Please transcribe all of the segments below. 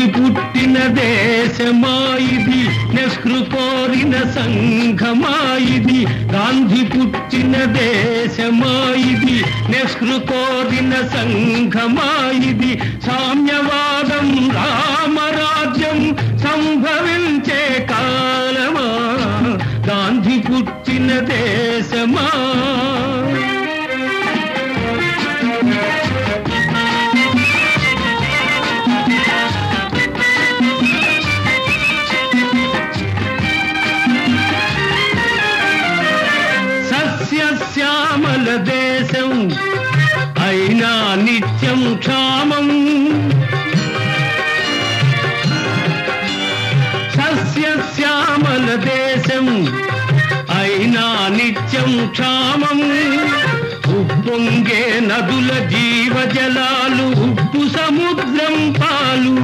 గాంధీ పుట్టిన దేశమా ఇది నెహ్రు కోరిన సంఘమా ఇది గాంధీ పుట్టిన దేశమా ఇది నెహ్రు కోరిన సంఘమా ఇది సామ్యవాదం రామరాజ్యం సంభవించే కాలమా గాంధీ పుట్టిన దేశమా సస్యశ్యామల దేశం అయినా నిత్యం క్షామం సస్యశ్యామల దేశం అయినా నిత్యం క్షామం ఉప్పొంగే నదుల జీవజలాలు ఉప్పు సముద్రం పాలు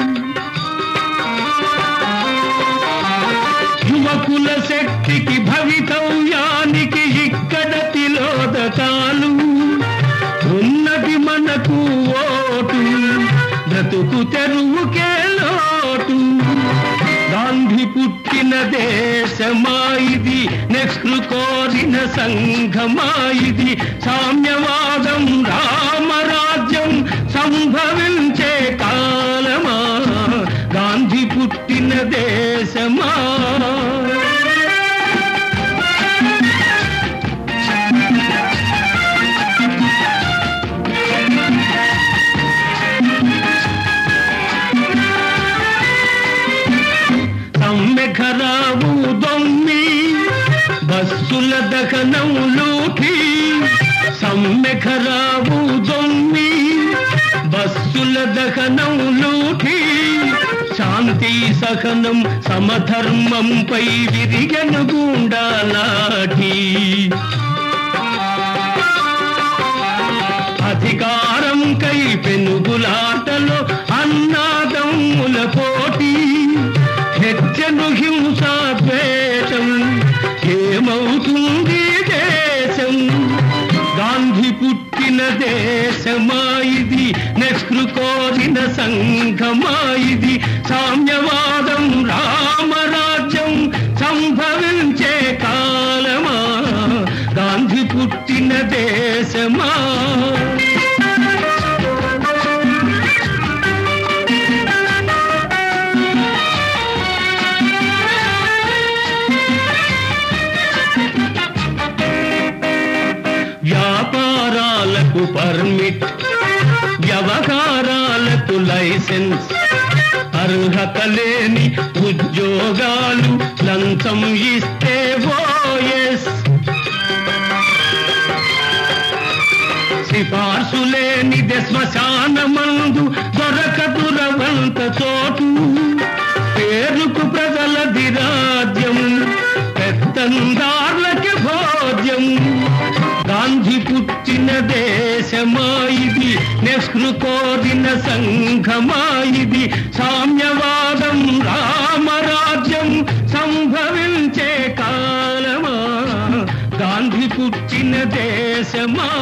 యువకుల శక్తికి భవితవ్యానికి ఇక్కడ తిలోదకాలు ఉన్నది మనకు ఓటు బ్రతుకు తెరువుకే లోటు గాంధీ పుట్టిన దేశమా ఇది నెహ్రు కోరిన సంఘమా ఇది సామ్యవాదం రామరాజ్యం సంభవించే కాలమా గాంధీ పుట్టిన దేశమా సమ్మెఖరావు దొమ్మి బస్సుల దహనం లూటి సమ్మెఖరావు దొమ్మి బస్సుల దహనం లూటి శాంతి సహనం సమధర్మంపై విరిగను గుండాలాఠీ అధికారం కై పెనుగులాటలో అన్నాదమ్ముల పోటీ హెచ్చను హింసా ద్వేషం ఏమవుతుంది దేశం గాంధీ పుట్టిన దేశమా ఇది నెహ్రు కోరిన సంఘమా ఇది సామ్యవాదం రామరాజ్యం సంభవించే కాలమా గాంధీ పుట్టిన దేశమా వ్యాపారాలకు పర్మిట్ వ్యవహారాలకు లైసెన్స్ అర్హత లేని ఉద్యోగాలు లంచం ఇస్తే ఓఎస్ సిఫార్సు లేనిదే శ్మశాన మందు దొరకదు రవంత చోటు పేరుకు ప్రజలది రాజ్యం పెత్తందార్లకి భోజ్యం గాంధీ పుట్టిన దేశమా ఇది నెహ్రు కోరిన సంఘమా ఇది సామ్యవాదం రామరాజ్యం సంభవించే కాలమా గాంధీ పుట్టిన దేశమా